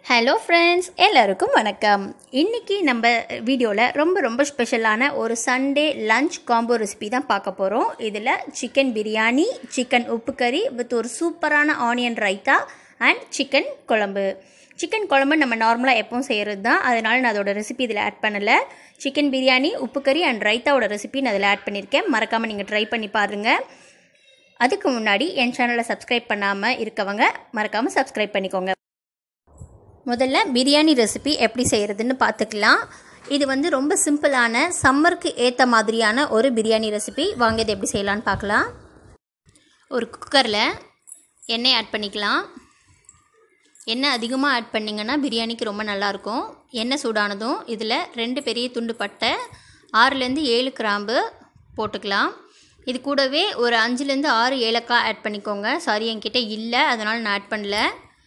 hello friends எல்லாருக்கும் வணக்கம் இன்றைக்கி நம்ம வீடியோவில் ரொம்ப ரொம்ப ஸ்பெஷலான ஒரு சண்டே லஞ்ச் காம்போ ரெசிபி தான் பார்க்க போகிறோம் இதில் சிக்கன் பிரியாணி சிக்கன் உப்பு கறி வித் ஒரு சூப்பரான ஆனியன் ரைத்தா அண்ட் சிக்கன் குழம்பு சிக்கன் குழம்பு நம்ம நார்மலாக எப்பவும் செய்கிறது தான் அதனால் நான் அதோட ரெசிபி இதில் ஆட் பண்ணலை சிக்கன் பிரியாணி உப்பு கறி அண்ட் ரைத்தாவோட ரெசிபி நான் அதில் ஆட் பண்ணியிருக்கேன் மறக்காமல் நீங்கள் ட்ரை பண்ணி பாருங்கள் அதுக்கு முன்னாடி என் சேனலை சப்ஸ்கிரைப் பண்ணாமல் இருக்கவங்க மறக்காமல் சப்ஸ்கிரைப் பண்ணிக்கோங்க முதல்ல பிரியாணி ரெசிபி எப்படி செய்கிறதுன்னு பார்த்துக்கலாம் இது வந்து ரொம்ப சிம்பிளான சம்மருக்கு ஏற்ற மாதிரியான ஒரு பிரியாணி ரெசிபி வாங்க இது எப்படி செய்யலான்னு பார்க்கலாம் ஒரு குக்கரில் எண்ணெய் ஆட் பண்ணிக்கலாம் எண்ணெய் அதிகமாக ஆட் பண்ணிங்கன்னா பிரியாணிக்கு ரொம்ப நல்லாயிருக்கும் எண்ணெய் சூடானதும் இதில் ரெண்டு பெரிய துண்டு பட்டை ஆறுலேருந்து ஏழு கிராம்பு போட்டுக்கலாம் இது கூடவே ஒரு அஞ்சுலேருந்து ஆறு ஏலக்காய் ஆட் பண்ணிக்கோங்க சாரி என்கிட்ட இல்லை அதனால் நான் ஆட் பண்ணல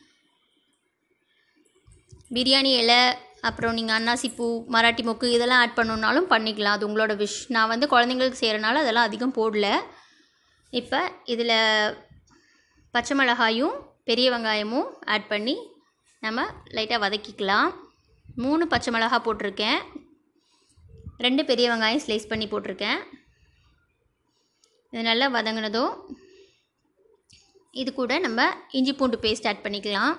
பிரியாணி இலை அப்புறம் நீங்கள் அன்னாசி பூ மராட்டி மொக்கு இதெல்லாம் ஆட் பண்ணணுன்னாலும் பண்ணிக்கலாம் அது உங்களோட விஷ் நான் வந்து குழந்தைங்களுக்கு செய்கிறனால அதெல்லாம் அதிகம் போடல இப்போ இதில் பச்சை மிளகாயும் பெரிய வெங்காயமும் ஆட் பண்ணி நம்ம லைட்டாக வதக்கிக்கலாம் மூணு பச்சை மிளகாய் போட்டிருக்கேன் ரெண்டு பெரிய வெங்காயம் ஸ்லைஸ் பண்ணி போட்டிருக்கேன் இது நல்லா வதங்கினதும் இது கூட நம்ம இஞ்சி பூண்டு பேஸ்ட் ஆட் பண்ணிக்கலாம்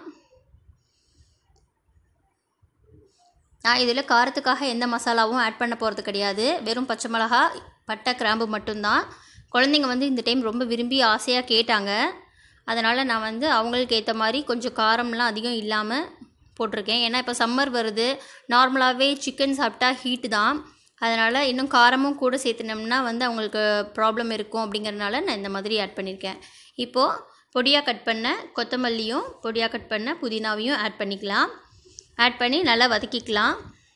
நான் இதில் காரத்துக்காக எந்த மசாலாவும் ஆட் பண்ண போகிறது கிடையாது வெறும் பச்சை மிளகா பட்டை கிராம்பு மட்டும்தான் குழந்தைங்க வந்து இந்த டைம் ரொம்ப விரும்பி ஆசையாக கேட்டாங்க அதனால் நான் வந்து அவங்களுக்கு ஏற்ற மாதிரி கொஞ்சம் காரம்லாம் அதிகம் இல்லாமல் போட்டிருக்கேன் ஏன்னா இப்போ சம்மர் வருது நார்மலாகவே சிக்கன் சாப்பிட்டா ஹீட்டு தான் அதனால் இன்னும் காரமும் கூட சேர்த்துனோம்னா வந்து அவங்களுக்கு ப்ராப்ளம் இருக்கும் அப்படிங்கிறதுனால நான் இந்த மாதிரி ஆட் பண்ணியிருக்கேன் இப்போது பொடியாக கட் பண்ண கொத்தமல்லியும் பொடியாக கட் பண்ண புதினாவையும் ஆட் பண்ணிக்கலாம் ஆட் பண்ணி நல்லா வதக்கிக்கலாம்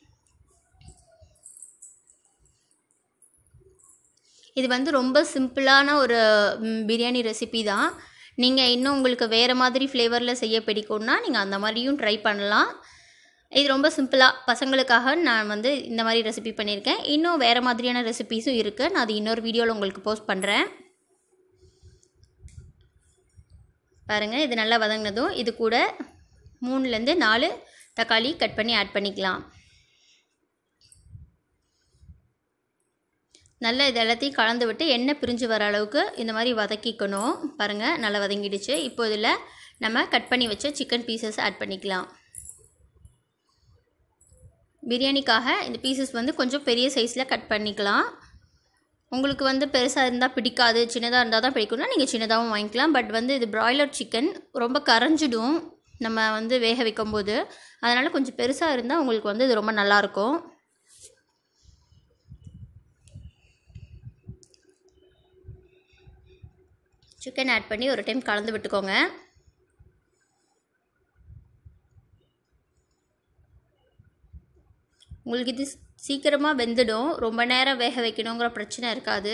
இது வந்து ரொம்ப சிம்பிளான ஒரு பிரியாணி ரெசிபி தான் நீங்கள் இன்னும் உங்களுக்கு வேறு மாதிரி ஃப்ளேவரில் செய்ய பிடிக்கும்னா நீங்கள் அந்த மாதிரியும் ட்ரை பண்ணலாம் இது ரொம்ப சிம்பிளாக பசங்களுக்காக நான் வந்து இந்த மாதிரி ரெசிபி பண்ணியிருக்கேன் இன்னும் வேறு மாதிரியான ரெசிபீஸும் இருக்குது நான் அது இன்னொரு வீடியோவில் உங்களுக்கு போஸ்ட் பண்ணுறேன் பாருங்கள் இது நல்லா வதங்கினதும் இது கூட மூணுலேருந்து நாலு தக்காளி கட் பண்ணி ஆட் பண்ணிக்கலாம் நல்லா இது எல்லாத்தையும் கலந்து விட்டு எண்ணெய் பிரிஞ்சு வர அளவுக்கு இந்த மாதிரி வதக்கிக்கணும் பாருங்கள் நல்லா வதங்கிடுச்சு இப்போ இதில் நம்ம கட் பண்ணி வச்ச சிக்கன் பீசஸ் ஆட் பண்ணிக்கலாம் பிரியாணிக்காக இந்த பீசஸ் வந்து கொஞ்சம் பெரிய சைஸில் கட் பண்ணிக்கலாம் உங்களுக்கு வந்து பெருசாக இருந்தால் பிடிக்காது சின்னதாக இருந்தால் தான் பிடிக்கும்னா நீங்கள் சின்னதாகவும் வாங்கிக்கலாம் பட் வந்து இது ப்ராய்லர் சிக்கன் ரொம்ப கரைஞ்சிடும் நம்ம வந்து வேக வைக்கும்போது அதனால் கொஞ்சம் பெருசாக இருந்தால் உங்களுக்கு வந்து இது ரொம்ப நல்லாயிருக்கும் சிக்கன் ஆட் பண்ணி ஒரு டைம் கலந்து விட்டுக்கோங்க உங்களுக்கு இது சீக்கிரமாக வெந்துடும் ரொம்ப நேரம் வேக வைக்கணுங்கிற பிரச்சனை இருக்காது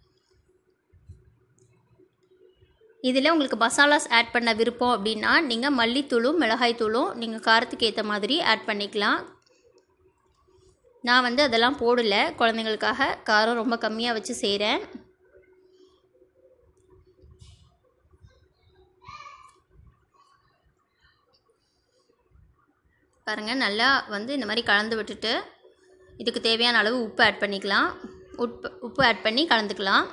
இதில் உங்களுக்கு மசாலாஸ் ஆட் பண்ண விருப்பம் அப்படின்னா நீங்கள் மல்லித்தூளும் மிளகாய்த்தூளும் நீங்கள் காரத்துக்கு ஏற்ற மாதிரி ஆட் பண்ணிக்கலாம் நான் வந்து அதெல்லாம் போடலை குழந்தைங்களுக்காக காரம் ரொம்ப கம்மியாக வச்சு செய்கிறேன் பாருங்கள் நல்லா வந்து இந்த மாதிரி கலந்து விட்டுட்டு இதுக்கு தேவையான அளவு உப்பு ஆட் பண்ணிக்கலாம் உப்பு உப்பு ஆட் பண்ணி கலந்துக்கலாம்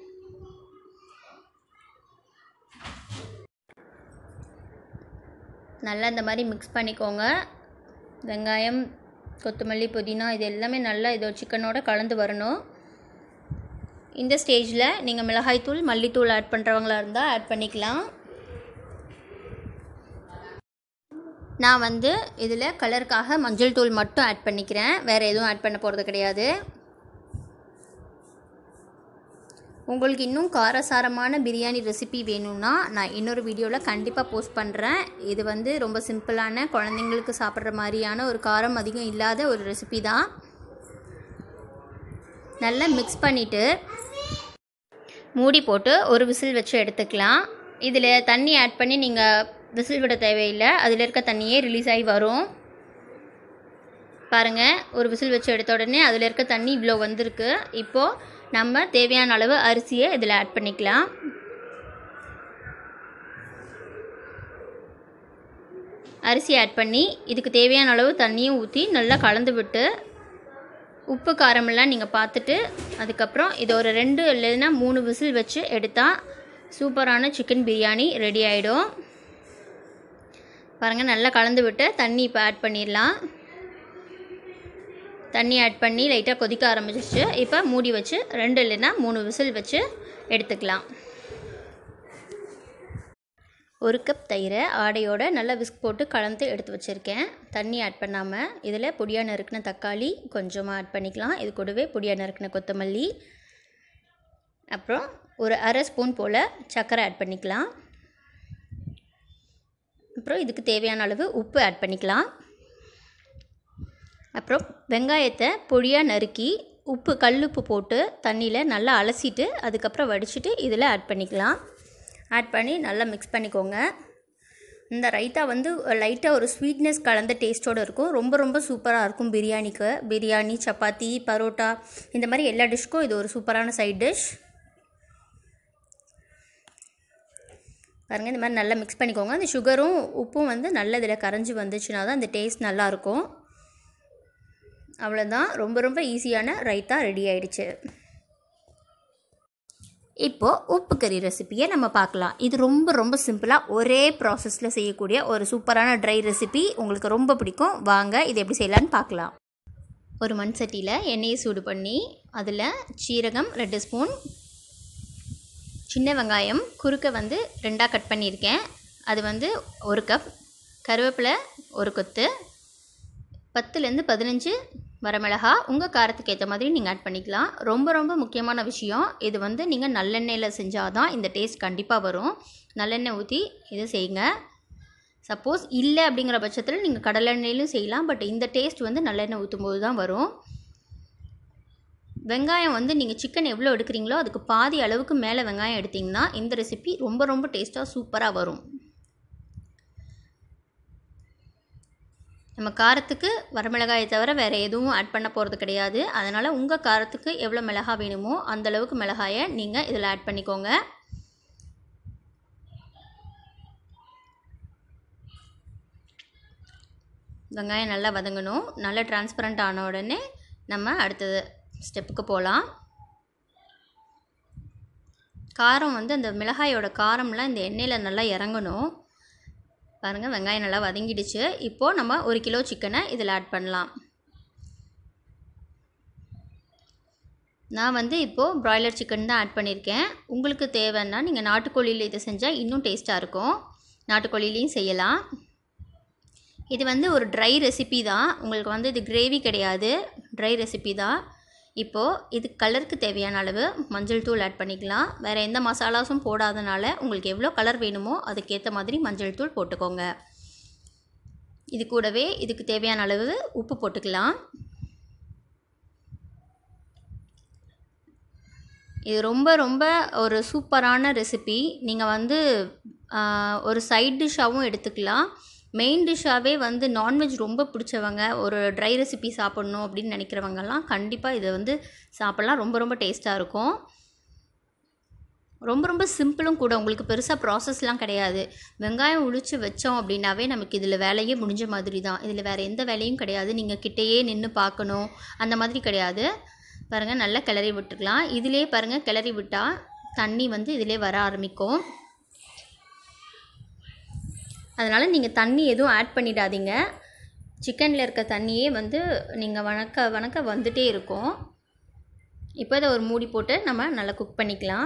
நல்லா இந்த மாதிரி மிக்ஸ் பண்ணிக்கோங்க வெங்காயம் கொத்தமல்லி புதினா இது எல்லாமே நல்லா இதோ சிக்கனோட கலந்து வரணும் இந்த ஸ்டேஜில் நீங்கள் மிளகாய்த்தூள் மல்லித்தூள் ஆட் பண்ணுறவங்களா இருந்தால் ஆட் பண்ணிக்கலாம் நான் வந்து இதில் கலருக்காக மஞ்சள் தூள் மட்டும் ஆட் பண்ணிக்கிறேன் வேறு எதுவும் ஆட் பண்ண போகிறது கிடையாது உங்களுக்கு இன்னும் காரசாரமான பிரியாணி ரெசிபி வேணும்னா நான் இன்னொரு வீடியோவில் கண்டிப்பாக போஸ்ட் பண்ணுறேன் இது வந்து ரொம்ப சிம்பிளான குழந்தைங்களுக்கு சாப்பிட்ற மாதிரியான ஒரு காரம் அதிகம் இல்லாத ஒரு ரெசிபி தான் நல்லா மிக்ஸ் பண்ணிவிட்டு மூடி போட்டு ஒரு விசில் வச்சு எடுத்துக்கலாம் இதில் தண்ணி ஆட் பண்ணி நீங்கள் விசில் விட தேவையில்லை அதில் இருக்க தண்ணியே ரிலீஸ் ஆகி வரும் பாருங்கள் ஒரு விசில் வச்சு எடுத்த உடனே அதில் இருக்க தண்ணி இவ்வளோ வந்திருக்கு இப்போது நம்ம தேவையான அளவு அரிசியை இதில் ஆட் பண்ணிக்கலாம் அரிசி ஆட் பண்ணி இதுக்கு தேவையான அளவு தண்ணியும் ஊற்றி நல்லா கலந்து விட்டு உப்பு காரமெல்லாம் நீங்கள் பார்த்துட்டு அதுக்கப்புறம் இது ஒரு ரெண்டு இல்லைன்னா மூணு விசில் வச்சு எடுத்தால் சூப்பரான சிக்கன் பிரியாணி ரெடி ஆகிடும் பாருங்கள் நல்லா கலந்து விட்டு தண்ணி இப்போ ஆட் பண்ணிடலாம் தண்ணி ஆட் பண்ணி லைட்டாக கொதிக்க ஆரம்பிச்சிச்சு இப்போ மூடி வச்சு ரெண்டு இல்லைன்னா மூணு விசில் வச்சு எடுத்துக்கலாம் ஒரு கப் தயிரை ஆடையோட நல்லா விஸ்க் போட்டு கலந்து எடுத்து வச்சுருக்கேன் தண்ணி ஆட் பண்ணாமல் இதில் பொடியாக நறுக்கின தக்காளி கொஞ்சமாக ஆட் பண்ணிக்கலாம் இது கூடவே பொடியாக நறுக்கின கொத்தமல்லி அப்புறம் ஒரு அரை ஸ்பூன் போல் சர்க்கரை ஆட் பண்ணிக்கலாம் அப்புறம் இதுக்கு தேவையான அளவு உப்பு ஆட் பண்ணிக்கலாம் அப்புறம் வெங்காயத்தை பொடியாக நறுக்கி உப்பு கல்லுப்பு போட்டு தண்ணியில் நல்லா அலசிட்டு அதுக்கப்புறம் வடிச்சிட்டு இதில் ஆட் பண்ணிக்கலாம் ஆட் பண்ணி நல்லா மிக்ஸ் பண்ணிக்கோங்க இந்த ரைத்தா வந்து லைட்டாக ஒரு ஸ்வீட்னஸ் கலந்த டேஸ்ட்டோடு இருக்கும் ரொம்ப ரொம்ப சூப்பராக இருக்கும் பிரியாணிக்கு பிரியாணி சப்பாத்தி பரோட்டா இந்த மாதிரி எல்லா டிஷ்க்கும் இது ஒரு சூப்பரான சைட் டிஷ் பாருங்கள் இந்த மாதிரி நல்லா மிக்ஸ் பண்ணிக்கோங்க அந்த சுகரும் உப்பும் வந்து நல்ல இதில் கரைஞ்சி வந்துச்சுன்னா தான் அந்த டேஸ்ட் நல்லாயிருக்கும் அவ்வளோதான் ரொம்ப ரொம்ப ஈஸியான ரைத்தா ரெடி ஆயிடுச்சு இப்போது உப்பு கறி ரெசிப்பியை நம்ம பார்க்கலாம் இது ரொம்ப ரொம்ப சிம்பிளாக ஒரே ப்ராசஸில் செய்யக்கூடிய ஒரு சூப்பரான ட்ரை ரெசிபி உங்களுக்கு ரொம்ப பிடிக்கும் வாங்க இது எப்படி செய்யலான்னு பார்க்கலாம் ஒரு மண் சட்டியில் எண்ணெயை சூடு பண்ணி அதில் சீரகம் ரெண்டு ஸ்பூன் சின்ன வெங்காயம் குறுக்க வந்து ரெண்டாக கட் பண்ணியிருக்கேன் அது வந்து ஒரு கப் கருவேப்பிலை ஒரு கொத்து பத்துலேருந்து பதினஞ்சு வரமிளகா உங்கள் காரத்துக்கு ஏற்ற மாதிரி நீங்கள் ஆட் பண்ணிக்கலாம் ரொம்ப ரொம்ப முக்கியமான விஷயம் இது வந்து நீங்கள் நல்லெண்ணெயில் செஞ்சால் தான் இந்த டேஸ்ட் கண்டிப்பாக வரும் நல்லெண்ணெய் ஊற்றி இது செய்யுங்க சப்போஸ் இல்லை அப்படிங்கிற பட்சத்தில் நீங்கள் கடலெண்ணெயிலும் செய்யலாம் பட் இந்த டேஸ்ட் வந்து நல்லெண்ணெய் ஊற்றும் போது தான் வரும் வெங்காயம் வந்து நீங்கள் சிக்கன் எவ்வளோ எடுக்கிறீங்களோ அதுக்கு பாதி அளவுக்கு மேலே வெங்காயம் எடுத்திங்கன்னா இந்த ரெசிபி ரொம்ப ரொம்ப டேஸ்ட்டாக சூப்பராக வரும் நம்ம காரத்துக்கு வரமிளகாயை தவிர வேறு எதுவும் ஆட் பண்ண போகிறது கிடையாது அதனால் உங்கள் காரத்துக்கு எவ்வளோ மிளகா வேணுமோ அந்த அளவுக்கு மிளகாயை நீங்கள் இதில் ஆட் பண்ணிக்கோங்க வெங்காயம் நல்லா வதங்கணும் நல்லா டிரான்ஸ்பரண்ட் ஆன உடனே நம்ம அடுத்தது ஸ்டெப்புக்கு போகலாம் காரம் வந்து அந்த மிளகாயோட காரம்லாம் இந்த எண்ணெயில் நல்லா இறங்கணும் பாருங்கள் வெங்காயம் நல்லா வதங்கிடுச்சு இப்போது நம்ம ஒரு கிலோ சிக்கனை இதில் ஆட் பண்ணலாம் நான் வந்து இப்போது ப்ராய்லர் சிக்கன் தான் ஆட் பண்ணியிருக்கேன் உங்களுக்கு தேவைன்னா நீங்கள் நாட்டுக்கோழியில் இதை செஞ்சால் இன்னும் டேஸ்ட்டாக இருக்கும் நாட்டுக்கோழிலையும் செய்யலாம் இது வந்து ஒரு ட்ரை ரெசிபி தான் உங்களுக்கு வந்து இது கிரேவி கிடையாது ட்ரை ரெசிபி தான் இப்போது இது கலருக்கு தேவையான அளவு மஞ்சள் தூள் ஆட் பண்ணிக்கலாம் வேறு எந்த மசாலாஸும் போடாதனால உங்களுக்கு எவ்வளோ கலர் வேணுமோ அதுக்கேற்ற மாதிரி மஞ்சள் தூள் போட்டுக்கோங்க இது கூடவே இதுக்கு தேவையான அளவு உப்பு போட்டுக்கலாம் இது ரொம்ப ரொம்ப ஒரு சூப்பரான ரெசிபி நீங்கள் வந்து ஒரு சைட் டிஷ்ஷாகவும் எடுத்துக்கலாம் மெயின் டிஷ்ஷாகவே வந்து நான்வெஜ் ரொம்ப பிடிச்சவங்க ஒரு ட்ரை ரெசிபி சாப்பிட்ணும் அப்படின்னு நினைக்கிறவங்கலாம் கண்டிப்பாக இதை வந்து சாப்பிட்லாம் ரொம்ப ரொம்ப டேஸ்ட்டாக இருக்கும் ரொம்ப ரொம்ப சிம்பிளும் கூட உங்களுக்கு பெருசாக ப்ராசஸ்லாம் கிடையாது வெங்காயம் உளிச்சு வச்சோம் அப்படின்னாவே நமக்கு இதில் வேலையே முடிஞ்ச மாதிரி தான் இதில் வேறு எந்த வேலையும் கிடையாது நீங்கள் கிட்டேயே நின்று பார்க்கணும் அந்த மாதிரி கிடையாது பாருங்கள் நல்லா கிளறி விட்டுக்கலாம் இதிலே பாருங்கள் கிளறி விட்டால் தண்ணி வந்து இதிலே வர ஆரம்பிக்கும் அதனால் நீங்கள் தண்ணி எதுவும் ஆட் பண்ணிடாதீங்க சிக்கனில் இருக்க தண்ணியே வந்து நீங்கள் வணக்க வணக்க வந்துட்டே இருக்கும் இப்போ இதை ஒரு மூடி போட்டு நம்ம நல்லா குக் பண்ணிக்கலாம்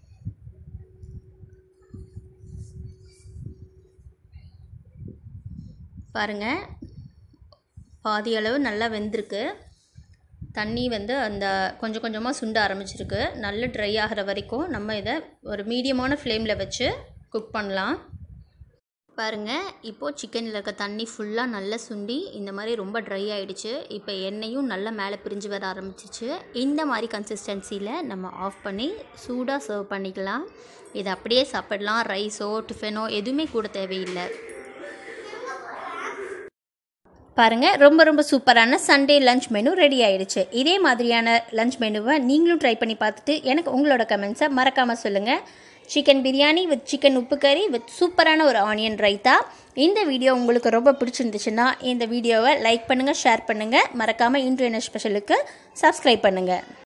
பாருங்கள் பாதி அளவு நல்லா வெந்திருக்கு தண்ணி வந்து அந்த கொஞ்சம் கொஞ்சமாக சுண்ட ஆரம்பிச்சிருக்கு நல்ல ட்ரை ஆகிற வரைக்கும் நம்ம இதை ஒரு மீடியமான ஃப்ளேமில் வச்சு குக் பண்ணலாம் பாருங்கள் இப்போது சிக்கனில் இருக்க தண்ணி ஃபுல்லாக நல்லா சுண்டி இந்த மாதிரி ரொம்ப ட்ரை ஆகிடுச்சு இப்போ எண்ணெயும் நல்லா மேலே பிரிஞ்சு வர ஆரம்பிச்சிச்சு இந்த மாதிரி கன்சிஸ்டன்சியில் நம்ம ஆஃப் பண்ணி சூடாக சர்வ் பண்ணிக்கலாம் இதை அப்படியே சாப்பிடலாம் ரைஸோ டிஃபனோ எதுவுமே கூட தேவையில்லை பாருங்கள் ரொம்ப ரொம்ப சூப்பரான சண்டே லஞ்ச் மெனு ரெடி ஆயிடுச்சு இதே மாதிரியான லஞ்ச் மெனுவை நீங்களும் ட்ரை பண்ணி பார்த்துட்டு எனக்கு உங்களோட கமெண்ட்ஸை மறக்காமல் சொல்லுங்கள் சிக்கன் பிரியாணி வித் சிக்கன் உப்பு கறி வித் சூப்பரான ஒரு ஆனியன் ரைத்தா இந்த வீடியோ உங்களுக்கு ரொம்ப பிடிச்சிருந்துச்சுன்னா இந்த வீடியோவை லைக் பண்ணுங்கள் ஷேர் பண்ணுங்கள் மறக்காமல் இன்றைய ஸ்பெஷலுக்கு சப்ஸ்கிரைப் பண்ணுங்கள்